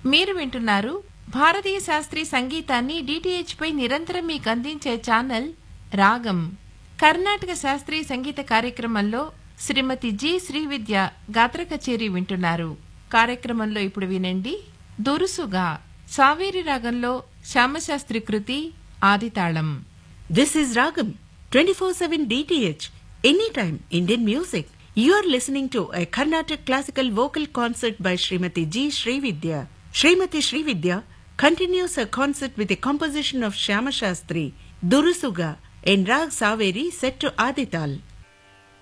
మీరు వింటున్నారు భారతీయ శాస్త్రీయ సంగీతాన్ని డిటిహెచ్ పై నిరంతరం మీకు అందించే ఛానల్ రాగం కర్ణాటక శాస్త్రీయ సంగీత కార్యక్రమంలో శ్రీమతి జి శ్రీవిద్య గాత్ర కచేరీ వింటున్నారు కార్యక్రమంలో ఇప్పుడు వినండి దురుసుగా సావేరి రాగంలో శ్యామశాస్త్రి కృతి ఆదితాళం This is Ragam 24/7 DTH Anytime Indian Music. You are listening to a Carnatic classical vocal concert by Srimati G. Srividya. Srimati Srividya continues her concert with a composition of Shyama Shastri, Durusuga, in Rag Saveri set to Adital.